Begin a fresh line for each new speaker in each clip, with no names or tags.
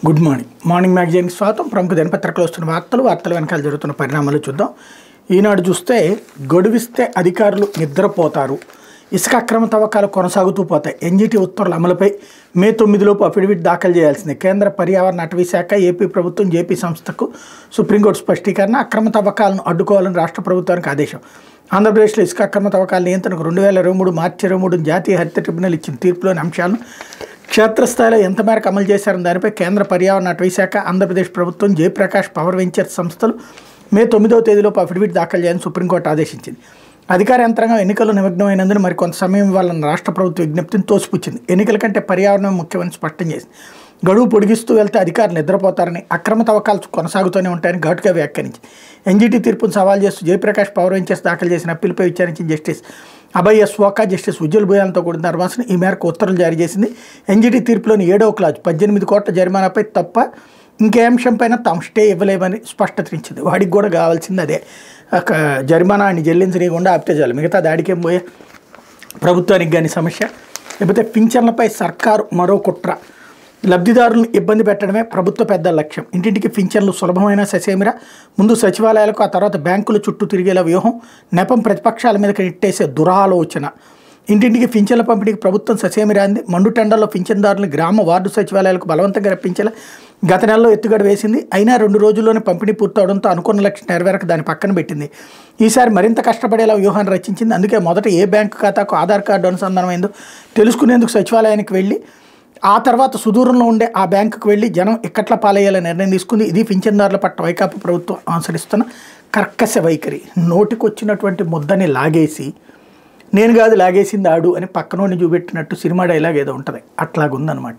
good morning morning మ్యాగజైన్కి స్వాగతం ప్రముఖ దినపత్రికలో వస్తున్న వార్తలు వార్తల వెనకాల జరుగుతున్న పరిణామాలు చూద్దాం ఈనాడు చూస్తే గడువిస్తే అధికారులు నిద్రపోతారు ఇసుక అక్రమ తవ్వకాలు కొనసాగుతూ పోతాయి ఎన్జిటి ఉత్తర్వుల అమలుపై మే తొమ్మిదిలోపు అఫిడవిట్ దాఖలు చేయాల్సిందే కేంద్ర పర్యావరణ అటవీ శాఖ ఏపీ ప్రభుత్వం జేపీ సంస్థకు సుప్రీంకోర్టు స్పష్టీకరణ అక్రమ తవ్వకాలను అడ్డుకోవాలని రాష్ట్ర ప్రభుత్వానికి ఆదేశం ఆంధ్రప్రదేశ్లో ఇసుక అక్రమ తవ్వకాల నియంత్రణకు రెండు వేల ఇరవై మూడు మార్చి ఇరవై మూడు జాతీయ హరిత ట్రిబ్యునల్ ఇచ్చిన తీర్పులోని అంశాలను క్షేత్రస్థాయిలో ఎంత మేరకు అమలు చేశారని దానిపై కేంద్ర పర్యావరణ అటవీ శాఖ ఆంధ్రప్రదేశ్ ప్రభుత్వం జయప్రకాష్ పవర్ వెంచర్స్ సంస్థలు మే తొమ్మిదవ తేదీలోపు అఫిడవిట్ దాఖలు చేయాలని సుప్రీంకోర్టు ఆదేశించింది అధికార యంత్రాంగం ఎన్నికల్లో నిమగ్నమైనందున మరి కొంత సమయం ఇవ్వాలన్న రాష్ట్ర ప్రభుత్వ విజ్ఞప్తిని తోసిపుచ్చింది ఎన్నికల కంటే పర్యావరణం ముఖ్యమని స్పష్టం చేసింది గడువు పొడిగిస్తూ వెళ్తే అధికారులు నిద్రపోతారని అక్రమ తవ్వకాలు కొనసాగుతూనే ఉంటాయని ఘాటుగా వ్యాఖ్యానించింది ఎన్జీటీ తీర్పును సవాల్ చేస్తూ జయప్రకాష్ పవర్ వెంచర్స్ దాఖలు చేసిన అప్పీల్పై విచారించిన జస్టిస్ అభయ్ ఎస్వాకా జస్టిస్ ఉజ్వల్ భూయాలతో కూడిన ధర్మాసనం ఈ మేరకు ఉత్తర్వులు జారీ చేసింది ఎన్జీటీ తీర్పులోని ఏడవ క్లాజ్ పద్దెనిమిది కోట్ల జరిమానాపై తప్ప ఇంకే అంశంపైన తాము స్టే ఇవ్వలేమని స్పష్టతనిచ్చింది వాడికి కూడా కావాల్సింది అదే ఒక జరిమానాన్ని చెల్లించనీయకుండా ఆపితే చాలు మిగతా దాడికేం పోయే ప్రభుత్వానికి కానీ సమస్య లేకపోతే పింఛన్లపై సర్కారు మరో కుట్ర లబ్ధిదారులను ఇబ్బంది పెట్టడమే ప్రభుత్వ పెద్ద లక్ష్యం ఇంటింటికి పింఛన్లు సులభమైన ససేమిరా ముందు సచివాలయాలకు ఆ తర్వాత బ్యాంకుల చుట్టూ తిరిగేలా వ్యూహం నెపం ప్రతిపక్షాల మీదకి నెట్టేసే దురాలోచన ఇంటింటికి పింఛన్ల పంపిణీకి ప్రభుత్వం ససేమిరా అంది మండు టెండర్లో పింఛన్దారులను గ్రామ వార్డు సచివాలయాలకు బలవంతంగా రప్పించేలా గత నెలలో ఎత్తుగడ వేసింది అయినా రెండు రోజుల్లోనే పంపిణీ పూర్తవడంతో అనుకున్న లక్ష్యం నెరవేరక దాని పక్కన పెట్టింది ఈసారి మరింత కష్టపడేలా వ్యూహాన్ని రచించింది అందుకే మొదట ఏ బ్యాంకు ఖాతాకు ఆధార్ కార్డు అనుసంధానమైందో తెలుసుకునేందుకు సచివాలయానికి వెళ్ళి ఆ తర్వాత సుదూరంలో ఉండే ఆ బ్యాంకుకు వెళ్ళి జనం ఇక్కట్ల పాలయ్యేలా నిర్ణయం తీసుకుంది ఇది పింఛన్దారుల పట్ల వైకాపా ప్రభుత్వం అనుసరిస్తున్న కర్కశ వైఖరి నోటికొచ్చినటువంటి ముద్దని లాగేసి నేను కాదు లాగేసింది ఆడు అని పక్కనోడిని చూపెట్టినట్టు సినిమా డైలాగ్ ఏదో ఉంటుంది అట్లాగుందనమాట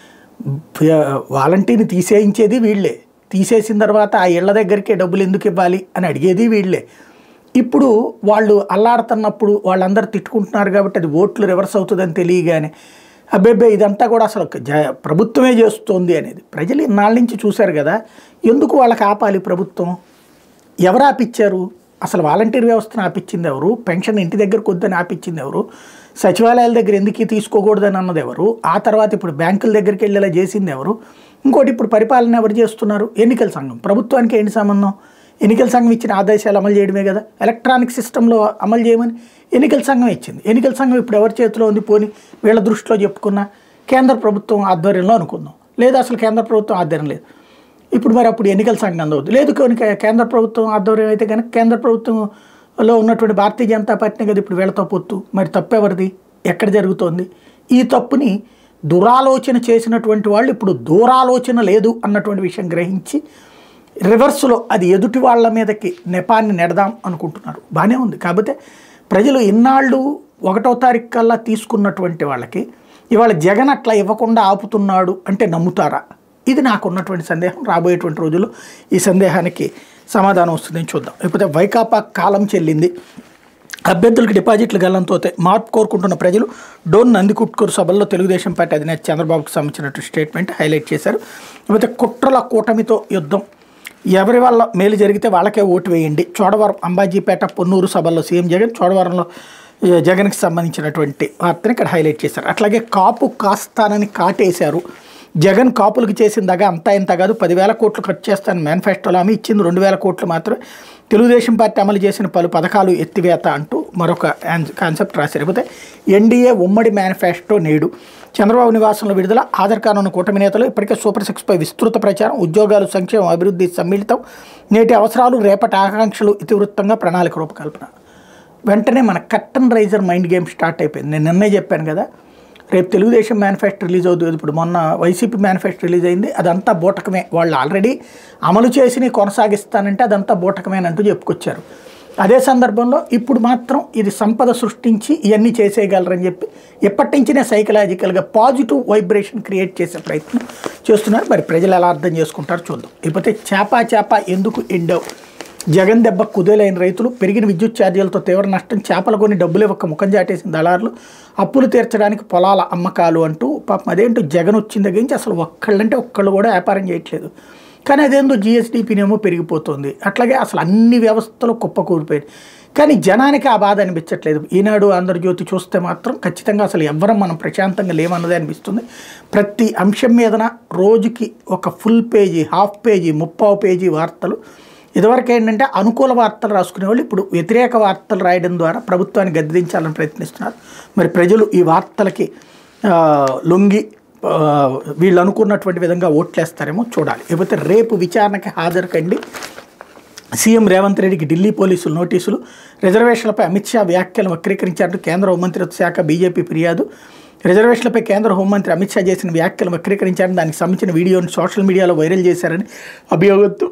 వాలంటీర్ని తీసేయించేది వీళ్ళే తీసేసిన తర్వాత ఆ ఇళ్ల దగ్గరికే డబ్బులు ఎందుకు ఇవ్వాలి అని అడిగేది వీళ్ళే ఇప్పుడు వాళ్ళు అల్లాడుతున్నప్పుడు వాళ్ళందరూ తిట్టుకుంటున్నారు కాబట్టి అది ఓట్లు రివర్స్ అవుతుందని తెలియగానే అబ్బేబ్బే ఇదంతా కూడా అసలు జ ప్రభుత్వమే చేస్తోంది అనేది ప్రజలు ఇన్నాళ్ళ నుంచి చూశారు కదా ఎందుకు వాళ్ళకి ఆపాలి ప్రభుత్వం ఎవరు ఆపిచ్చారు అసలు వాలంటీర్ వ్యవస్థను ఆపిచ్చింది ఎవరు పెన్షన్ ఇంటి దగ్గరకు వద్దని ఆపిచ్చింది ఎవరు సచివాలయాల దగ్గర ఎందుకు తీసుకోకూడదని అన్నది ఎవరు ఆ తర్వాత ఇప్పుడు బ్యాంకుల దగ్గరికి వెళ్ళేలా చేసింది ఎవరు ఇంకోటి ఇప్పుడు పరిపాలన ఎవరు చేస్తున్నారు ఎన్నికల సంఘం ప్రభుత్వానికి ఏంటి సంబంధం ఎన్నికల సంఘం ఇచ్చిన ఆదేశాలు అమలు చేయడమే కదా ఎలక్ట్రానిక్ సిస్టంలో అమలు చేయమని ఎన్నికల సంఘం ఇచ్చింది ఎన్నికల సంఘం ఇప్పుడు ఎవరి చేతిలో ఉంది పోని వీళ్ళ దృష్టిలో చెప్పుకున్నా కేంద్ర ప్రభుత్వం ఆధ్వర్యంలో అనుకుందాం లేదా అసలు కేంద్ర ప్రభుత్వం ఆధ్వర్యం లేదు ఇప్పుడు మరి అప్పుడు ఎన్నికల సంఘం అందవద్దు లేదు కనుక కేంద్ర ప్రభుత్వం ఆధ్వర్యం అయితే కనుక కేంద్ర ప్రభుత్వంలో ఉన్నటువంటి భారతీయ జనతా పార్టీ కదా ఇప్పుడు వీళ్ళతో పొత్తు మరి తప్పెవరిది ఎక్కడ జరుగుతోంది ఈ తప్పుని దురాలోచన చేసినటువంటి వాళ్ళు ఇప్పుడు దూరాలోచన లేదు అన్నటువంటి విషయం గ్రహించి రివర్స్లో అది ఎదుటి వాళ్ళ మీదకి నెపాన్ని నెడదాం అనుకుంటున్నారు బాగానే ఉంది కాకపోతే ప్రజలు ఇన్నాళ్ళు ఒకటో తారీఖు కల్లా తీసుకున్నటువంటి వాళ్ళకి ఇవాళ జగన్ అట్లా ఇవ్వకుండా ఆపుతున్నాడు అంటే నమ్ముతారా ఇది నాకు ఉన్నటువంటి సందేహం రాబోయేటువంటి రోజుల్లో ఈ సందేహానికి సమాధానం వస్తుందని చూద్దాం లేకపోతే వైకాపా కాలం చెల్లింది అభ్యర్థులకు డిపాజిట్లు గల్లంతో మార్పు కోరుకుంటున్న ప్రజలు డోన్ నందికుట్కూరు సభల్లో తెలుగుదేశం పార్టీ అధినేత చంద్రబాబుకు సంబంధించినట్టు స్టేట్మెంట్ హైలైట్ చేశారు లేకపోతే కుట్రల కూటమితో యుద్ధం ఎవరి వల్ల మేలు జరిగితే వాళ్ళకే ఓటు వేయండి చోడవరం అంబాజీపేట పొన్నూరు సభల్లో సీఎం జగన్ చోడవరంలో జగన్కి సంబంధించినటువంటి వార్తని ఇక్కడ హైలైట్ చేశారు అట్లాగే కాపు కాస్తానని కాటేశారు జగన్ కాపులకు చేసిన దగ్గర అంతా ఇంత కాదు పదివేల కోట్లు ఖర్చు చేస్తాను మేనిఫెస్టోలో ఆమె ఇచ్చింది రెండు వేల కోట్లు మాత్రమే తెలుగుదేశం పార్టీ అమలు చేసిన పలు పథకాలు ఎత్తివేత అంటూ మరొక కాన్సెప్ట్ రాశారు లేకపోతే ఎన్డీఏ ఉమ్మడి మేనిఫెస్టో నేడు చంద్రబాబు నివాసంలో విడుదల ఆధార్ కార్డు ఉన్న కూటమి నేతలు ఇప్పటికే సూపర్ సిక్స్పై విస్తృత ప్రచారం ఉద్యోగాలు సంక్షేమం అభివృద్ధి సమ్మిళితం నేటి అవసరాలు రేపటి ఆకాంక్షలు ఇతివృత్తంగా ప్రణాళిక రూపకల్పన వెంటనే మన curtain raiser mind game start అయిపోయింది నేను నిన్నే చెప్పాను కదా రేపు తెలుగుదేశం మేనిఫెస్టో రిలీజ్ అవుతుంది ఇప్పుడు మొన్న వైసీపీ మేనిఫెస్టో రిలీజ్ అయింది అదంతా బూటకమే వాళ్ళు ఆల్రెడీ అమలు చేసి కొనసాగిస్తానంటే అదంతా బూటకమేనంటూ చెప్పుకొచ్చారు అదే సందర్భంలో ఇప్పుడు మాత్రం ఇది సంపద సృష్టించి ఇవన్నీ చేసేయగలరని చెప్పి ఎప్పటి నుంచినే సైకలాజికల్గా పాజిటివ్ వైబ్రేషన్ క్రియేట్ చేసే ప్రయత్నం చేస్తున్నారు మరి ప్రజలు ఎలా అర్థం చేసుకుంటారో చూద్దాం లేకపోతే చేప చేప ఎందుకు ఎండవు జగన్ దెబ్బ కుదేలైన రైతులు పెరిగిన విద్యుత్ ఛార్జీలతో తీవ్ర నష్టం చేపలు కొని డబ్బులు ఇవ్వక ముఖం చాటేసిన దళారులు అప్పులు తీర్చడానికి పొలాల అమ్మకాలు అంటూ పాపం అదేంటో జగన్ వచ్చిన దగ్గర నుంచి అసలు ఒక్కళ్ళంటే ఒక్కళ్ళు కూడా వ్యాపారం చేయట్లేదు కానీ అదేందో జిఎస్డిపినేమో పెరిగిపోతుంది అట్లాగే అసలు అన్ని వ్యవస్థలు కుప్పకూలిపోయాయి కానీ జనానికి ఆ బాధ అనిపించట్లేదు ఈనాడు ఆంధ్రజ్యోతి చూస్తే మాత్రం ఖచ్చితంగా అసలు ఎవ్వరం మనం ప్రశాంతంగా లేమన్నదే అనిపిస్తుంది ప్రతి అంశం మీదన రోజుకి ఒక ఫుల్ పేజీ హాఫ్ పేజీ ముప్పావు పేజీ వార్తలు ఇదివరకు ఏంటంటే అనుకూల వార్తలు రాసుకునే వాళ్ళు ఇప్పుడు వ్యతిరేక వార్తలు రాయడం ద్వారా ప్రభుత్వాన్ని గద్దెదించాలని ప్రయత్నిస్తున్నారు మరి ప్రజలు ఈ వార్తలకి ఆ, లొంగి ఆ, వీళ్ళు అనుకున్నటువంటి విధంగా ఓట్లేస్తారేమో చూడాలి లేకపోతే రేపు విచారణకి హాజరు కండి సీఎం రేవంత్ రెడ్డికి ఢిల్లీ పోలీసులు నోటీసులు రిజర్వేషన్లపై అమిత్ షా వ్యాఖ్యలు వక్రీకరించారంటూ కేంద్ర హోంమంత్రిత్వ శాఖ బీజేపీ ఫిర్యాదు రిజర్వేషన్లపై కేంద్ర హోంమంత్రి అమిత్ షా చేసిన వ్యాఖ్యలు వక్రీకరించారని దానికి సంబంధించిన వీడియోను సోషల్ మీడియాలో వైరల్ చేశారని అభియోగంతో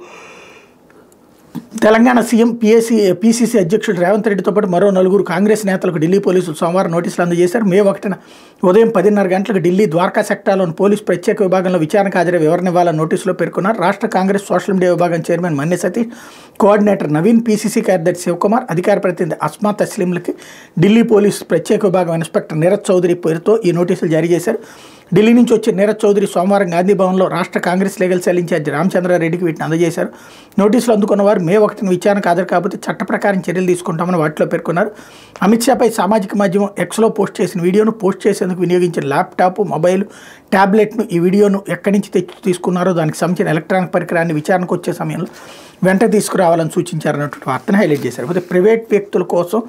తెలంగాణ సీఎం పిఎస్సీ పీసీసీ అధ్యక్షుడు రేవంత్ రెడ్డితో పాటు మరో నలుగురు కాంగ్రెస్ నేతలకు ఢిల్లీ పోలీసులు సోమవారం నోటీసులు అందజేశారు మే ఒకటిన ఉదయం పదిన్నర గంటలకు ఢిల్లీ ద్వారకా సెక్టార్లోని పోలీసు ప్రత్యేక విభాగంలో విచారణకు హాజరై వివరణ ఇవ్వాలని నోటీసులో పేర్కొన్నారు రాష్ట్ర కాంగ్రెస్ సోషల్ మీడియా విభాగం chairman Manya Satish coordinator Naveen PCC కార్యదర్శి శివకుమార్ అధికార ప్రతినిధి అస్మా తస్లీంలకి ఢిల్లీ పోలీసు ప్రత్యేక విభాగం ఇన్స్పెక్టర్ నీరజ్ చౌదరి పేరుతో ఈ నోటీసులు జారీ చేశారు ఢిల్లీ నుంచి వచ్చిన నీరజ్ చౌదరి సోమవారం గాంధీ భవన్లో రాష్ట్ర కాంగ్రెస్ లీగల్ సెల్ ఇన్ఛార్జ్ రామచంద్రారెడ్డికి వీటిని అందజేశారు నోటీసులు అందుకున్న వారు మే ఒకటిన విచారణకు హాజరు కాకపోతే చట్ట ప్రకారం చర్యలు తీసుకుంటామని వాటిలో పేర్కొన్నారు అమిత్ షాపై సామాజిక మాధ్యమం ఎక్స్లో పోస్ట్ చేసిన వీడియోను పోస్ట్ చేసేందుకు వినియోగించిన ల్యాప్టాప్ మొబైల్ ట్యాబ్లెట్ను ఈ వీడియోను ఎక్కడి నుంచి తెచ్చి తీసుకున్నారో దానికి సంబంధించిన ఎలక్ట్రానిక్ పరికరాన్ని విచారణకు వచ్చే సమయంలో వెంట తీసుకురావాలని సూచించారన్నటువంటి వార్తను హైలైట్ చేశారు అయితే ప్రైవేట్ వ్యక్తుల కోసం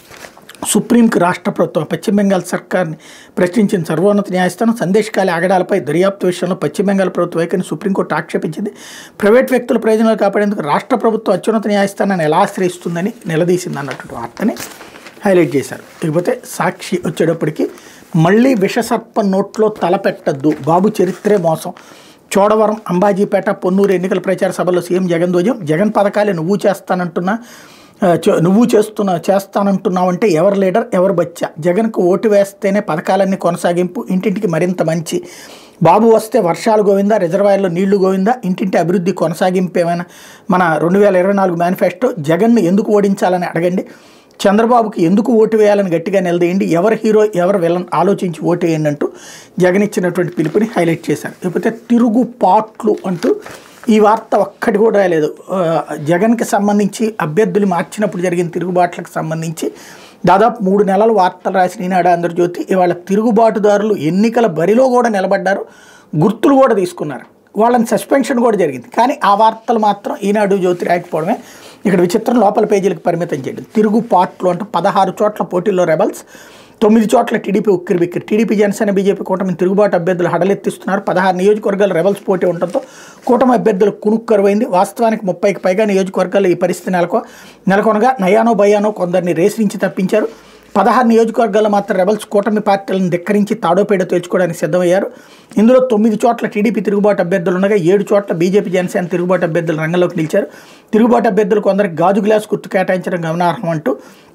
సుప్రీంకి రాష్ట్ర ప్రభుత్వం పశ్చిమ బెంగాల్ సర్కార్ని ప్రశ్నించిన సర్వోన్నత న్యాయస్థానం సందేశకాల ఆగడాలపై దర్యాప్తు విషయంలో పశ్చిమ బెంగాల్ ప్రభుత్వ వైఖరిని సుప్రీంకోర్టు ఆక్షేపించింది ప్రైవేట్ వ్యక్తుల ప్రయోజనాలు కాపాడేందుకు రాష్ట్ర ప్రభుత్వం అత్యున్నత న్యాయస్థానాన్ని ఎలా ఆశ్రయిస్తుందని నిలదీసింది అన్నటువంటి వార్తని హైలైట్ చేశారు ఇకపోతే సాక్షి వచ్చేటప్పటికి మళ్ళీ విషసర్ప నోట్లో తలపెట్టద్దు బాబు చరిత్రే మోసం చోడవరం అంబాజీపేట పొన్నూరు ఎన్నికల ప్రచార సభలో సీఎం జగన్ ధ్వజం జగన్ పథకాలే నువ్వు చేస్తానంటున్నా ఆ, చే- నువ్వు చేస్తున్నా చేస్తానంటున్నావంటే ఎవరు లీడర్ ఎవరు బచ్చా జగన్కు ఓటు వేస్తేనే పథకాలన్నీ కొనసాగింపు ఇంటింటికి మరింత మంచి బాబు వస్తే వర్షాలు గోవిందా రిజర్వాయర్లో నీళ్లు గోవిందా ఇంటింటి అభివృద్ధి కొనసాగింపేమైనా మన రెండు వేల ఇరవై నాలుగు మేనిఫెస్టో జగన్ను ఎందుకు ఓడించాలని అడగండి చంద్రబాబుకి ఎందుకు ఓటు వేయాలని గట్టిగా నిలదీయండి ఎవరు హీరో ఎవరు విలన్ ఆలోచించి ఓటు వేయండి అంటూ జగన్ ఇచ్చినటువంటి పిలుపుని హైలైట్ చేశారు లేకపోతే తిరుగుపాట్లు అంటూ ఈ వార్త ఒక్కటి కూడా రాలేదు ఆ, జగన్కి సంబంధించి అభ్యర్థులు మార్చినప్పుడు జరిగిన తిరుగుబాట్లకు సంబంధించి దాదాపు మూడు నెలలు వార్తలు రాసిన ఈనాడు ఆంధ్రజ్యోతి ఇవాళ తిరుగుబాటుదారులు ఎన్నికల బరిలో కూడా నిలబడ్డారు గుర్తులు కూడా తీసుకున్నారు వాళ్ళని సస్పెన్షన్ కూడా జరిగింది కానీ ఆ వార్తలు మాత్రం ఈనాడు జ్యోతి రాకపోవడమే ఇక్కడ విచిత్రం లోపల పేజీలకు పరిమితం చేయడం తిరుగుబాట్లు అంటూ పదహారు చోట్ల పోటీల్లో రెబల్స్ తొమ్మిది చోట్ల టీడీపీ ఉక్కిరి బిక్కిరి టీడీపీ జనసేన బీజేపీ కూటమి తిరుగుబాటు అభ్యర్థులు హడలెత్తిస్తున్నారు పదహారు నియోజకవర్గాలు రెబల్స్ పోటీ ఉండటంతో కూటమి అభ్యర్థులు కునుక్కరువైంది వాస్తవానికి ముప్పైకి పైగా నియోజకవర్గాల్లో ఈ పరిస్థితి నెలకొ నెలకొనగా నయానో భయానో కొందరిని రేసు నుంచి తప్పించారు పదహారు నియోజకవర్గాల్లో మాత్రం రెబల్స్ కూటమి పార్టీలను ధిక్కరించి తాడోపేడ తేల్చుకోవడానికి సిద్ధమయ్యారు ఇందులో తొమ్మిది చోట్ల టీడీపీ తిరుగుబాటు అభ్యర్థులు ఉండగా ఏడు చోట్ల బీజేపీ జనసేన తిరుగుబాటు అభ్యర్థులు రంగంలోకి నిలిచారు తిరుగుబాటు అభ్యర్థులు కొందరికి గాజు గ్లాస్ గుర్తు కేటాయించడం గమనార్హం అంటూ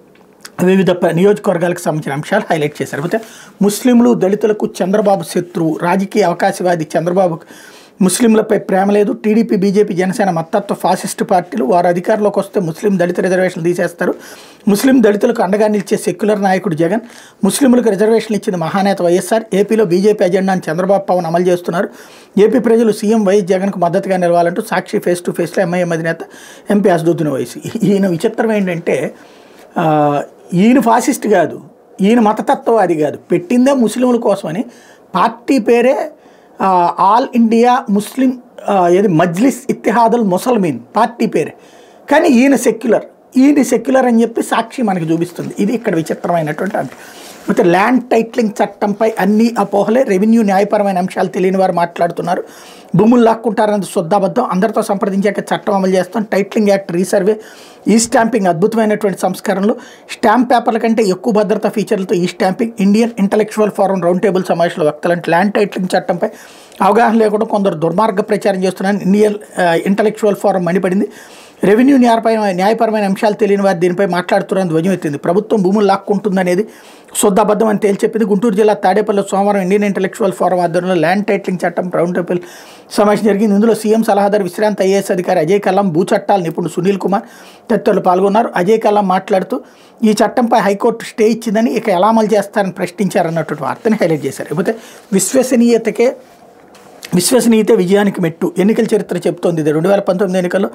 వివిధ ప్ర- నియోజకవర్గాలకు సంబంధించిన అంశాలు హైలైట్ చేశారు అయితే ముస్లింలు దళితులకు చంద్రబాబు శత్రువు రాజకీయ అవకాశవాది చంద్రబాబు ముస్లింలపై ప్రేమ లేదు టీడీపీ బీజేపీ జనసేన మత్తత్వ ఫాసిస్ట్ పార్టీలు వారు అధికారంలోకి వస్తే ముస్లిం దళిత రిజర్వేషన్లు తీసేస్తారు ముస్లిం దళితులకు అండగా నిలిచే సెక్యులర్ నాయకుడు జగన్ ముస్లింలకు రిజర్వేషన్లు ఇచ్చిన మహానేత వైఎస్ఆర్ ఏపీలో బీజేపీ అజెండాను చంద్రబాబు పవన్ అమలు చేస్తున్నారు ఏపీ ప్రజలు సీఎం వైఎస్ జగన్కు మద్దతుగా నిలవాలంటూ సాక్షి ఫేస్ టు ఫేస్లో ఎంఐఎం అధినేత ఎంపీ అసదుద్దీన్ వయసు ఈయన విచిత్రం ఏంటంటే ఆ, ఈయన ఫాసిస్ట్ కాదు ఈయన మతతత్వవాది కాదు పెట్టిందే ముస్లింల కోసమని పార్టీ పేరే ఆ, ఆల్ ఇండియా ముస్లిం ఆ, ఏది మజ్లిస్ ఇత్తిహాదుల్ ముసల్మీన్ పార్టీ పేరే కానీ ఈయన సెక్యులర్ ఈయన సెక్యులర్ అని చెప్పి సాక్షి మనకి చూపిస్తుంది ఇది ఇక్కడ విచిత్రమైనటువంటి అంశం అయితే ల్యాండ్ టైట్లింగ్ చట్టంపై అన్ని అపోహలే రెవెన్యూ న్యాయపరమైన అంశాలు తెలియని వారు మాట్లాడుతున్నారు భూములు లాక్కుంటారన్నది శుద్ధాబద్ధం అందరితో సంప్రదించాక చట్టం అమలు చేస్తాం titling act resurvey e stamping అద్భుతమైనటువంటి సంస్కరణలు స్టాంప్ పేపర్ల కంటే ఎక్కువ భద్రతా ఫీచర్లతో e stamping Indian intellectual forum round table సమావేశంలో వక్తలంటే ల్యాండ్ టైట్లింగ్ చట్టంపై అవగాహన లేకుండా కొందరు దుర్మార్గ ప్రచారం చేస్తున్నారని ఇండియన్ ఇంటలెక్చువల్ ఫోరం మండిపడింది రెవెన్యూ న్యాయపరమైన న్యాయపరమైన అంశాలు తెలియని వారు దీనిపై మాట్లాడుతున్నారని ధ్వజం ఎత్తింది ప్రభుత్వం భూములు లాక్కుంటుందనేది శుద్ధాబద్ధం అని తేల్చెప్పింది గుంటూరు జిల్లా తాడేపల్లిలో సోమవారం ఇండియన్ ఇంటలెక్చువల్ ఫోరం ఆధ్వర్యంలో ల్యాండ్ టైటిలింగ్ చట్టం రౌండ్ టేబుల్ సమావేశం జరిగింది ఇందులో సీఎం సలహాదారు విశ్రాంత ఐఏఎస్ అధికారి అజయ్ కల్లాం భూ చట్టాల నిపుణుడు సునీల్ కుమార్ తదితరులు పాల్గొన్నారు అజయ్ కల్లాం మాట్లాడుతూ ఈ చట్టంపై హైకోర్టు స్టే ఇచ్చిందని ఇక ఎలా అమలు చేస్తారని ప్రశ్నించారన్నటువంటి వార్తని హైలైట్ చేశారు లేకపోతే విశ్వసనీయతకే విశ్వసనీయత విజయానికి మెట్టు ఎన్నికల చరిత్ర చెప్తోంది ఇది రెండు వేల పంతొమ్మిది ఎన్నికల్లో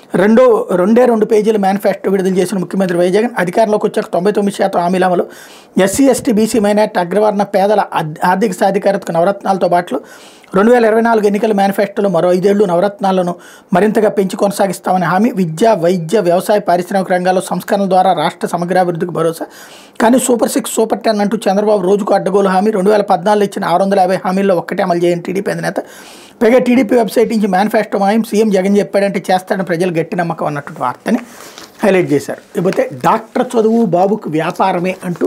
రెండో రెండే రెండు పేజీల మేనిఫెస్టో విడుదల చేసిన ముఖ్యమంత్రి వైఎస్ జగన్ అధికారంలోకి వచ్చాక తొంభై తొమ్మిది శాతం హామీల అమలు ఎస్సీ ఎస్టీ బీసీ మైనార్టీ అగ్రవర్ణ పేదల ఆర్థ- ఆర్థిక సాధికారతకు నవరత్నాలతో పాటు రెండు వేల ఇరవై నాలుగు ఎన్నికల మేనిఫెస్టోలో మరో ఐదేళ్లు నవరత్నాలను మరింతగా పెంచి కొనసాగిస్తామని హామీ విద్య వైద్య వ్యవసాయ పారిశ్రామిక రంగాల్లో సంస్కరణల ద్వారా రాష్ట్ర సమగ్రాభివృద్ధికి భరోసా కానీ సూపర్ సిక్స్ సూపర్ టెన్ అంటూ చంద్రబాబు రోజుకు అడ్డగోలు హామీ రెండు వేల పద్నాలుగులో ఇచ్చిన ఆరు వందల యాభై హామీల్లో ఒక్కటే అమలు చేయని టీడీపీ అధినేత పైగా టీడీపీ వెబ్సైట్ నుంచి మేనిఫెస్టో మాయం సీఎం జగన్ చెప్పాడంటే చేస్తాడని ప్రజలు గట్టి నమ్మకం అన్నటువంటి వార్తని హైలైట్ చేశారు ఇకపోతే డాక్టర్ చదువు బాబుకు వ్యాపారమే అంటూ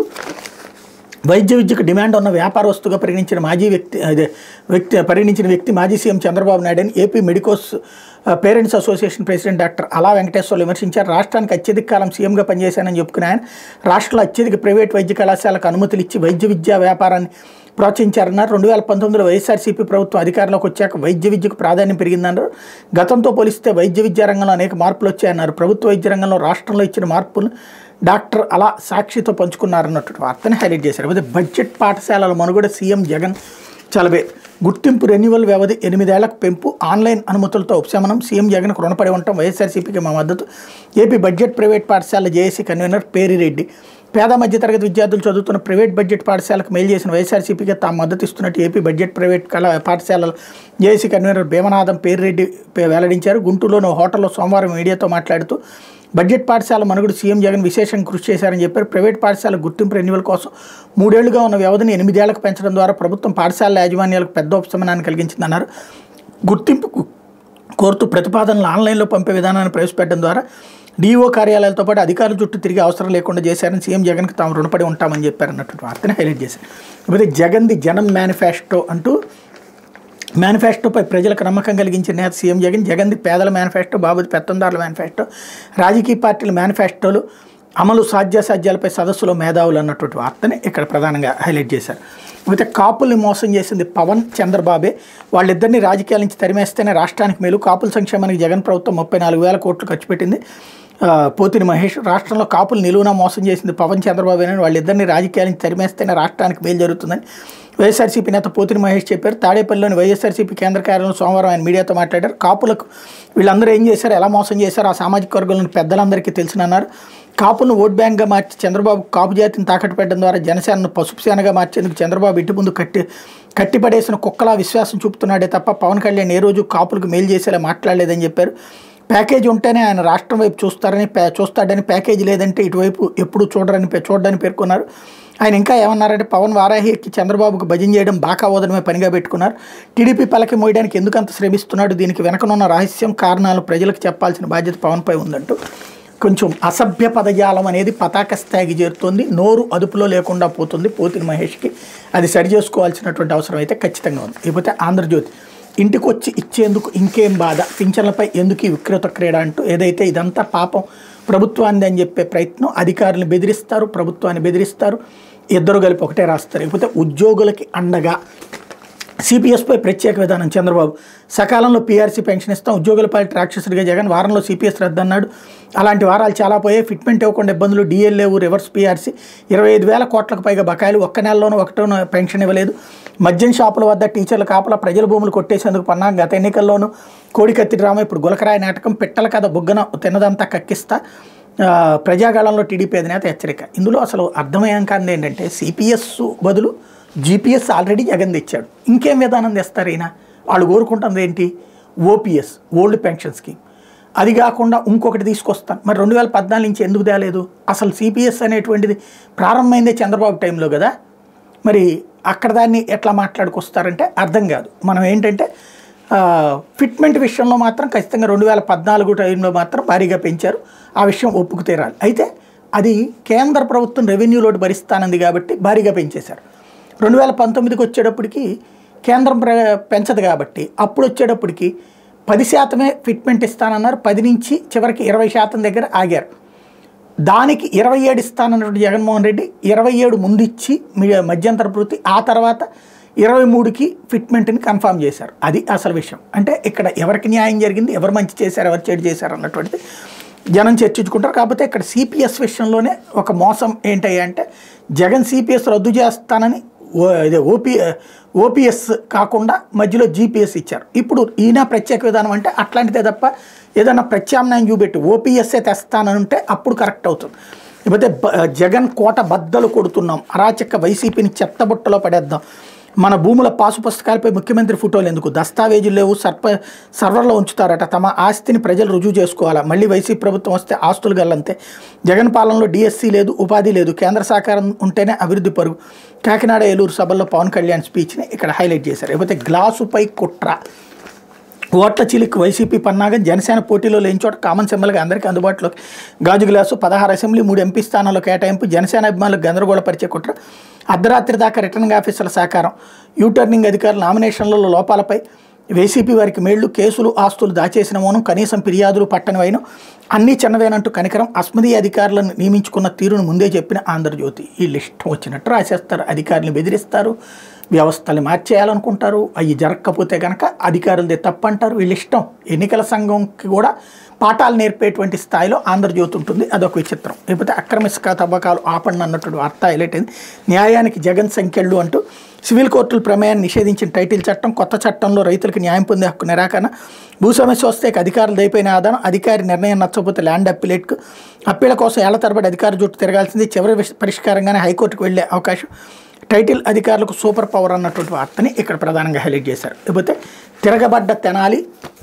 వైద్య విద్యకు డిమాండ్ ఉన్న వ్యాపార వస్తువుగా పరిగణించిన మాజీ వ్యక్తి అదే వ్యక్తి పరిగణించిన వ్యక్తి మాజీ సీఎం చంద్రబాబు నాయుడు అని ఏపీ మెడికోస్ ఆ, పేరెంట్స్ అసోసియేషన్ ప్రెసిడెంట్ డాక్టర్ అలా వెంకటేశ్వర్లు విమర్శించారు రాష్ట్రానికి అత్యధిక కాలం సీఎంగా పనిచేశానని చెప్పుకున్న ఆయన రాష్ట్రంలో అత్యధిక ప్రైవేట్ వైద్య కళాశాలకు అనుమతులు ఇచ్చి వైద్య విద్యా వ్యాపారాన్ని ప్రోత్సహించారన్నారు రెండు వేల పంతొమ్మిదిలో వైఎస్ఆర్సీపీ ప్రభుత్వం అధికారంలోకి వచ్చాక వైద్య విద్యకు ప్రాధాన్యం పెరిగిందన్నారు గతంతో పోలిస్తే వైద్య విద్యా రంగంలో అనేక మార్పులు వచ్చాయన్నారు ప్రభుత్వ వైద్య రంగంలో రాష్ట్రంలో ఇచ్చిన మార్పులు డాక్టర్ అలా సాక్షితో పంచుకున్నారన్నట్టు వార్తని హైలైట్ చేశారు అదే బడ్జెట్ పాఠశాలల మనుగడ సీఎం జగన్ చలవే గుర్తింపు రెన్యువల్ వ్యవధి ఎనిమిదేళ్లకు పెంపు ఆన్లైన్ అనుమతులతో ఉపశమనం సీఎం జగన్కు రుణపడి ఉండటం వైఎస్ఆర్సీపీకి మా మద్దతు ఏపీ బడ్జెట్ ప్రైవేట్ పాఠశాల జేఏసీ కన్వీనర్ పేరిరెడ్డి పేద మధ్యతరగతి విద్యార్థులు చదువుతున్న ప్రైవేట్ బడ్జెట్ పాఠశాలకు మేలు చేసిన వైఎస్ఆర్సీపీకి తాము మద్దతు ఇస్తున్నట్టు ఏపీ బడ్జెట్ ప్రైవేట్ కళా పాఠశాలల జేఏసీ కన్వీనర్ భీమనాథం పేరిరెడ్డి పే- వెల్లడించారు గుంటూరులోని ఓ హోటల్లో సోమవారం మీడియాతో మాట్లాడుతూ బడ్జెట్ పాఠశాల మనుగడు సీఎం జగన్ విశేషంగా కృషి చేశారని చెప్పారు ప్రైవేట్ పాఠశాల గుర్తింపు రెన్యువల్ కోసం మూడేళ్లుగా ఉన్న వ్యవధిని ఎనిమిదేళ్లకు పెంచడం ద్వారా ప్రభుత్వం పాఠశాలల యాజమాన్యాలకు పెద్ద ఉపశమనాన్ని కలిగించిందన్నారు గుర్తింపుకు కోరుతూ ప్రతిపాదనలు ఆన్లైన్లో పంపే విధానాన్ని ప్రవేశపెట్టడం ద్వారా డీఓ కార్యాలయాలతో పాటు అధికారుల చుట్టూ తిరిగి అవసరం లేకుండా చేశారని సీఎం జగన్కి తాము రుణపడి ఉంటామని చెప్పారు అన్నటువంటి వార్తని హైలైట్ చేశారు ఇకపోతే జగన్ది జనం మేనిఫెస్టో అంటూ మేనిఫెస్టోపై ప్రజలకు నమ్మకం కలిగించిన నేత సీఎం జగన్ జగన్ది పేదల మేనిఫెస్టో బాబుది పెత్తందారుల మేనిఫెస్టో రాజకీయ పార్టీల మేనిఫెస్టోలు అమలు సాధ్యాసాధ్యాలపై సదస్సులో మేధావులు అన్నటువంటి వార్తని ఇక్కడ ప్రధానంగా హైలైట్ చేశారు అయితే కాపుల్ని మోసం చేసింది పవన్ చంద్రబాబే వాళ్ళిద్దరిని రాజకీయాల నుంచి తరిమేస్తేనే రాష్ట్రానికి మేలు కాపుల సంక్షేమానికి జగన్ ప్రభుత్వం ముప్పై నాలుగు వేల కోట్లు ఖర్చు పెట్టింది ఆ, పోతిని మహేష్ రాష్ట్రంలో కాపులు నిలువున మోసం చేసింది పవన్ చంద్రబాబు వాళ్ళిద్దరిని రాజకీయాల నుంచి తరిమేస్తేనే రాష్ట్రానికి మేలు జరుగుతుందని వైఎస్ఆర్సీపీ నేత పోతిని మహేష్ చెప్పారు తాడేపల్లిలోని వైఎస్ఆర్సీపీ కేంద్ర కార్యాలయంలో సోమవారం ఆయన మీడియాతో మాట్లాడారు కాపులకు వీళ్ళందరూ ఏం చేశారు ఎలా మోసం చేశారు ఆ సామాజిక వర్గంలోని పెద్దలందరికీ తెలుసునన్నారు కాపులను ఓట్ బ్యాంక్గా మార్చి చంద్రబాబు కాపు జాతిని తాకట్టు పెట్టడం ద్వారా జనసేనను పసుపు సేనగా మార్చేందుకు చంద్రబాబు ఇంటి ముందు కట్టి కట్టిపడేసిన కుక్కలా విశ్వాసం చూపుతున్నాడే తప్ప పవన్ కళ్యాణ్ ఏ రోజు కాపులకు మేలు చేసేలా మాట్లాడలేదని చెప్పారు ప్యాకేజ్ ఉంటేనే ఆయన రాష్ట్రం వైపు చూస్తారని ప్యా- చూస్తాడని ప్యాకేజ్ లేదంటే ఇటువైపు ఎప్పుడు చూడరని పే- చూడడని పేర్కొన్నారు ఆయన ఇంకా ఏమన్నారంటే పవన్ వారాహి ఎక్కి చంద్రబాబుకు భజన చేయడం బాకా ఓదడమే పనిగా పెట్టుకున్నారు టీడీపీ పలకి మోయడానికి ఎందుకు అంత శ్రమిస్తున్నాడు దీనికి వెనకనున్న రహస్యం కారణాలు ప్రజలకు చెప్పాల్సిన బాధ్యత పవన్పై ఉందంటూ కొంచెం అసభ్య పదజాలం అనేది పతాక స్థాయికి చేరుతోంది నోరు అదుపులో లేకుండా పోతుంది పోతిని మహేష్కి అది సరి చేసుకోవాల్సినటువంటి అవసరం అయితే ఖచ్చితంగా ఉంది ఇకపోతే ఆంధ్రజ్యోతి ఇంటికి వచ్చి ఇచ్చేందుకు ఇంకేం బాధ పింఛన్లపై ఎందుకు ఈ వికృత క్రీడ అంటూ ఏదైతే ఇదంతా పాపం ప్రభుత్వాన్ని అని చెప్పే ప్రయత్నం అధికారులను బెదిరిస్తారు ప్రభుత్వాన్ని బెదిరిస్తారు ఇద్దరు కలిపి ఒకటే రాస్తారు ఇకపోతే ఉద్యోగులకి అండగా సిపిఎస్పై ప్రత్యేక విధానం చంద్రబాబు సకాలంలో పీఆర్సీ పెన్షన్ ఇస్తాం ఉద్యోగుల పాలిట రాక్షసుడిగా జగన్ వారంలో సిపిఎస్ రద్దన్నాడు అలాంటి వారాలు చాలా పోయాయి ఫిట్మెంట్ ఇవ్వకుండా ఇబ్బందులు డిఎల్ లేవు రివర్స్ పీఆర్సీ ఇరవై ఐదు వేల కోట్లకు పైగా బకాయిలు ఒక్క నెలలోనూ ఒకటో పెన్షన్ ఇవ్వలేదు మద్యం షాపుల వద్ద టీచర్ల కాపలా ప్రజల భూములు కొట్టేసేందుకు పన్నా గత ఎన్నికల్లోనూ కోడికత్తి డ్రామా ఇప్పుడు గులకరాయి నాటకం పిట్టల కథ బుగ్గన తిన్నదంతా కక్కిస్తా ఆ, ప్రజాగాళంలో టీడీపీ అధినేత హెచ్చరిక ఇందులో అసలు అర్థమయ్యాం కాదు ఏంటంటే సిపిఎస్ బదులు జీపీఎస్ ఆల్రెడీ జగన్ తెచ్చాడు ఇంకేం విధానం తెస్తారు ఈయన వాళ్ళు కోరుకుంటుంది ఏంటి ఓపీఎస్ ఓల్డ్ పెన్షన్ స్కీమ్ అది కాకుండా ఇంకొకటి తీసుకొస్తాను మరి రెండు వేల పద్నాలుగు నుంచి ఎందుకు తేలేదు అసలు సిపిఎస్ అనేటువంటిది ప్రారంభమైందే చంద్రబాబు టైంలో కదా మరి అక్కడ దాన్ని ఎట్లా మాట్లాడుకొస్తారంటే అర్థం కాదు మనం ఏంటంటే ఆ, ఫిట్మెంట్ విషయంలో మాత్రం ఖచ్చితంగా రెండు వేల పద్నాలుగు టైంలో మాత్రం భారీగా పెంచారు ఆ విషయం ఒప్పుకు తీరాలి అయితే అది కేంద్ర ప్రభుత్వం రెవెన్యూ లోటు భరిస్తానంది కాబట్టి భారీగా పెంచేశారు రెండు వేల పంతొమ్మిదికి వచ్చేటప్పటికి కేంద్రం ప్ర పెంచదు కాబట్టి అప్పుడు వచ్చేటప్పటికి పది శాతమే ఫిట్మెంట్ ఇస్తానన్నారు పది నుంచి చివరికి ఇరవై శాతం దగ్గర ఆగారు దానికి ఇరవై ఏడు ఇస్తానన్నటువంటి జగన్మోహన్ రెడ్డి ఇరవై ఏడు ముందు ఇచ్చి మీ మధ్యంతర వృత్తి ఆ తర్వాత ఇరవై మూడుకి ఫిట్మెంట్ని కన్ఫామ్ చేశారు అది అసలు విషయం అంటే ఇక్కడ ఎవరికి న్యాయం జరిగింది ఎవరు మంచి చేశారు ఎవరు చెడు చేశారు అన్నటువంటిది జనం చర్చించుకుంటారు కాకపోతే ఇక్కడ సిపిఎస్ విషయంలోనే ఒక మోసం ఏంటి అంటే జగన్ సిపిఎస్ రద్దు చేస్తానని ఓ ఇదే ఓపీ ఓపీఎస్ కాకుండా మధ్యలో జీపీఎస్ ఇచ్చారు ఇప్పుడు ఈయన ప్రత్యేక విధానం అంటే అట్లాంటిదే తప్ప ఏదైనా ప్రత్యామ్నాయం చూపెట్టి ఓపీఎస్ఏ తెస్తానంటే అప్పుడు కరెక్ట్ అవుతుంది లేకపోతే బ- జగన్ కోట బద్దలు కొడుతున్నాం అరాచక వైసీపీని చెత్తబుట్టలో పడేద్దాం మన భూముల పాసు పుస్తకాలపై ముఖ్యమంత్రి ఫోటోలు ఎందుకు దస్తావేజులు లేవు సర్ప సర్వర్లో ఉంచుతారట తమ ఆస్తిని ప్రజలు రుజువు చేసుకోవాలా మళ్ళీ వైసీపీ ప్రభుత్వం వస్తే ఆస్తులు గల్లంతే జగన్ పాలనలో డిఎస్సీ లేదు ఉపాధి లేదు కేంద్ర సహకారం ఉంటేనే అభివృద్ధి పరుగు కాకినాడ ఏలూరు సభల్లో పవన్ కళ్యాణ్ స్పీచ్ని ఇక్కడ హైలైట్ చేశారు లేకపోతే గ్లాసుపై కుట్ర ఓట్ల చిలిక్ వైసీపీ పన్నాగం జనసేన పోటీలో లేని చోట కామన్ సింబల్గా అందరికీ అందుబాటులోకి గాజు గ్లాసు పదహారు అసెంబ్లీ మూడు ఎంపీ స్థానాల్లో కేటాయింపు జనసేన అభిమానులకు గందరగోళపరిచే కుట్ర అర్ధరాత్రి దాకా రిటర్నింగ్ ఆఫీసర్ల సహకారం యూటర్నింగ్ అధికారుల నామినేషన్లలో లోపాలపై వైసీపీ వారికి మేళ్లు కేసులు ఆస్తులు దాచేసిన మౌనం కనీసం ఫిర్యాదులు పట్టని వైనం అన్నీ చిన్నవేనంటూ కనికరం అస్మదీయ అధికారులను నియమించుకున్న తీరును ముందే చెప్పిన ఆంధ్రజ్యోతి వీళ్ళు ఇష్టం వచ్చినట్టు రాసేస్తారు అధికారులను బెదిరిస్తారు వ్యవస్థల్ని మార్చేయాలనుకుంటారు అవి జరగకపోతే కనుక అధికారులదే తప్పు అంటారు వీళ్ళ ఇష్టం ఎన్నికల సంఘంకి కూడా పాఠాలు నేర్పేటువంటి స్థాయిలో ఆంధ్రజ్యోతి ఉంటుంది అదొక విచిత్రం లేకపోతే అక్రమ ఇసుక తవ్వకాలు ఆపండి అన్నటువంటి వార్త హైలైట్ అయింది న్యాయానికి జగన్ సంఖ్యలు అంటూ సివిల్ కోర్టుల ప్రమేయాన్ని నిషేధించిన టైటిల్ చట్టం కొత్త చట్టంలో రైతులకు న్యాయం పొందే హక్కు నిరాకరణ భూ సమస్య వస్తే ఇక అధికారులు దయపోయిన ఆధారం అధికారి నిర్ణయం నచ్చకపోతే ల్యాండ్ అప్పిలేట్కు అప్పీల కోసం ఏళ్ల తరబడి అధికారి జుట్టు తిరగాల్సింది చివరి విష- పరిష్కారంగానే హైకోర్టుకు వెళ్లే అవకాశం టైటిల్ అధికారులకు సూపర్ పవర్ అన్నటువంటి వార్తని ఇక్కడ ప్రధానంగా హైలైట్ చేశారు లేకపోతే తిరగబడ్డ తెనాలి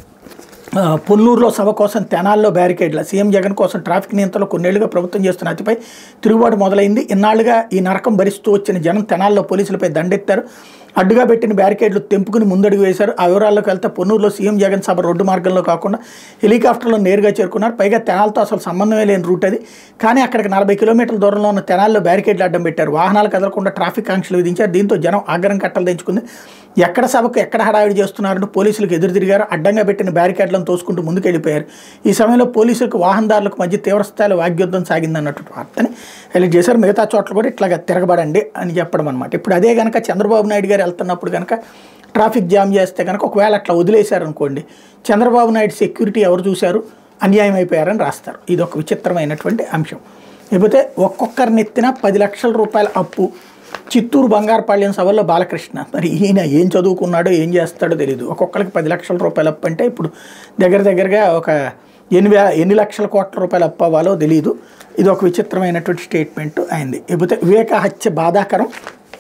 ఆ, పొన్నూరులో సభ కోసం తెనాల్లో బ్యారికేడ్ల సీఎం జగన్ కోసం ట్రాఫిక్ నియంత్రణలో కొన్నేళ్లుగా ప్రభుత్వం చేస్తున్న అతిపై తిరుగుబాటు మొదలైంది ఇన్నాళ్లుగా ఈ నరకం భరిస్తూ వచ్చిన జనం తెనాల్లో పోలీసులపై దండెత్తారు అడ్డుగా పెట్టిన బ్యారికేడ్లు తెంపుకుని ముందడుగు వేశారు ఆ వివరాల్లోకి వెళ్తే పొన్నూరులో సీఎం జగన్ సభ రోడ్డు మార్గంలో కాకుండా హెలికాప్టర్లో నేరుగా చేరుకున్నారు పైగా తెనాలతో అసలు సంబంధమే లేని రూట్ అది కానీ అక్కడికి నలభై కిలోమీటర్ల దూరంలో ఉన్న తెనాల్లో బ్యారికేడ్లు అడ్డం పెట్టారు వాహనాలు కదలకుండా ట్రాఫిక్ ఆంక్షలు విధించారు దీంతో జనం ఆగ్రహం కట్టలు తెంచుకుంది ఎక్కడ సభకు ఎక్కడ హడావిడి చేస్తున్నారంటూ పోలీసులకు ఎదురు తిరిగారు అడ్డంగా పెట్టిన బ్యారికేడ్లను తోసుకుంటూ ముందుకు వెళ్ళిపోయారు ఈ సమయంలో పోలీసులకు వాహనదారులకు మధ్య తీవ్రస్థాయిలో వాగ్యుద్ధం సాగిందన్నట్టు వార్తని హైలైట్ చేశారు మిగతా చోట్ల కూడా ఇట్లాగా తిరగబడండి అని చెప్పడం అనమాట ఇప్పుడు అదే కనుక చంద్రబాబు నాయుడు గారు వెళ్తున్నప్పుడు కనుక ట్రాఫిక్ జామ్ చేస్తే కనుక ఒకవేళ అట్లా వదిలేశారనుకోండి చంద్రబాబు నాయుడు సెక్యూరిటీ ఎవరు చూశారు అన్యాయం అయిపోయారని రాస్తారు ఇది ఒక విచిత్రమైనటువంటి అంశం లేకపోతే ఒక్కొక్కరిని ఎత్తిన పది లక్షల రూపాయల అప్పు చిత్తూరు బంగారపాళ్యం సభల్లో బాలకృష్ణ మరి ఈయన ఏం చదువుకున్నాడో ఏం చేస్తాడో తెలియదు ఒక్కొక్కరికి పది లక్షల రూపాయలు అప్పు అంటే ఇప్పుడు దగ్గర దగ్గరగా ఒక ఎన్ని వే ఎన్ని లక్షల కోట్ల రూపాయలు అప్పు అవ్వాలో తెలియదు ఇది ఒక విచిత్రమైనటువంటి స్టేట్మెంట్ అయింది లేకపోతే వివేక హత్య బాధాకరం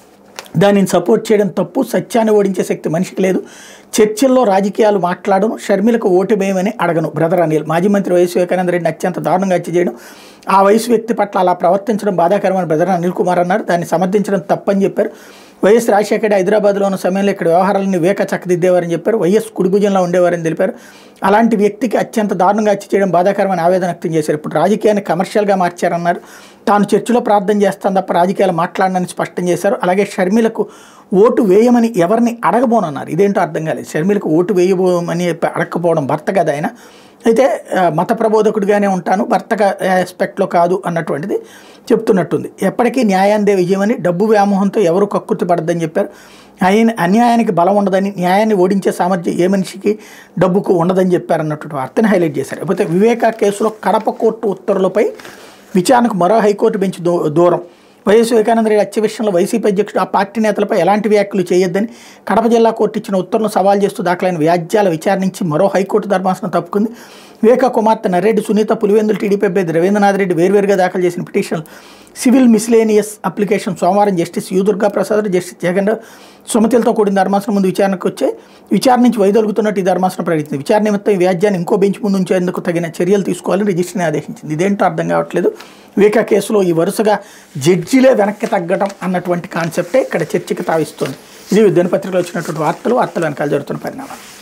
దానిని సపోర్ట్ చేయడం తప్పు సత్యాన్ని ఓడించే శక్తి మనిషికి లేదు చర్చల్లో రాజకీయాలు మాట్లాడను షర్మిలకు ఓటు వేయమని అడగను బ్రదర్ అనిల్ మాజీ మంత్రి వైఎస్ వివేకానంద రెడ్డిని అత్యంత దారుణంగా హత్య చేయడం ఆ వయసు వ్యక్తి పట్ల అలా ప్రవర్తించడం బాధాకరమని బ్రదర్ అనిల్ కుమార్ అన్నారు దాన్ని సమర్థించడం తప్పని చెప్పారు వైఎస్ రాజశేఖర రెడ్డి హైదరాబాద్లో ఉన్న సమయంలో ఇక్కడ వ్యవహారాలను వివేక చక్కదిద్దేవారని చెప్పారు వైఎస్ కుడిభుజంలో ఉండేవారని తెలిపారు అలాంటి వ్యక్తికి అత్యంత దారుణంగా హత్య చేయడం బాధాకరమని ఆవేదన వ్యక్తం చేశారు ఇప్పుడు రాజకీయాన్ని కమర్షియల్గా మార్చారన్నారు తాను చర్చిలో ప్రార్థన చేస్తాను తప్ప రాజకీయాలు మాట్లాడనని స్పష్టం చేశారు అలాగే షర్మిలకు ఓటు వేయమని ఎవరిని అడగబోనన్నారు ఇదేంటో అర్థం కాలేదు షర్మిలకు ఓటు వేయబోమని చెప్పి అడగకపోవడం భర్త కదా ఆయన అయితే ఆ, మత ప్రబోధకుడిగానే ఉంటాను భర్తగా ఆస్పెక్ట్లో కాదు అన్నటువంటిది చెప్తున్నట్టుంది ఎప్పటికీ న్యాయాందే విజయమని డబ్బు వ్యామోహంతో ఎవరు కక్కుర్తి పడద్దని చెప్పారు ఆయన అన్యాయానికి బలం ఉండదని న్యాయాన్ని ఓడించే సామర్థ్యం ఏ మనిషికి డబ్బుకు ఉండదని చెప్పారు అన్నటువంటి వార్తని హైలైట్ చేశారు లేకపోతే వివేక కేసులో కడప కోర్టు ఉత్తర్వులపై విచారణకు మరో హైకోర్టు బెంచ్ దూ దూరం వైఎస్ వివేకానంద రెడ్డి హత్య విషయంలో వైసీపీ అధ్యక్షుడు ఆ పార్టీ నేతలపై ఎలాంటి వ్యాఖ్యలు చేయొద్దని కడప జిల్లా కోర్టు ఇచ్చిన ఉత్తర్వులను సవాల్ చేస్తూ దాఖలైన వ్యాజ్యాల విచారించి మరో హైకోర్టు ధర్మాసనం తప్పుకుంది వివేక కుమార్తె నర్రెడ్డి సునీత పులివెందులు టీడీపీ అభ్యర్థి రవీంద్రనాథ్ రెడ్డి వేర్వేరుగా దాఖలు చేసిన పిటిషన్ సివిల్ మిస్లేనియస్ అప్లికేషన్ సోమవారం justice U Durga Prasad justice Jagan సుమతిలతో కూడిన ధర్మాసనం ముందు విచారణకు వచ్చే విచారణ నుంచి వైదొలుగుతున్నట్టు ఈ ధర్మాసనం ప్రకటించింది విచారణ నిమిత్తం ఈ వ్యాజ్యాన్ని ఇంకో బెంచ్ ముందు ఉంచేందుకు తగిన చర్యలు తీసుకోవాలని రిజిస్ట్రీని ఆదేశించింది ఇదేంటో అర్థం కావట్లేదు వివేకా కేసులో ఈ వరుసగా జడ్జిలే వెనక్కి తగ్గడం అన్నటువంటి కాన్సెప్టే ఇక్కడ చర్చకి తావిస్తుంది ఇది దినపత్రికలో వచ్చినటువంటి వార్తలు వార్తలు వెనకాల జరుగుతున్న పరిణామాలు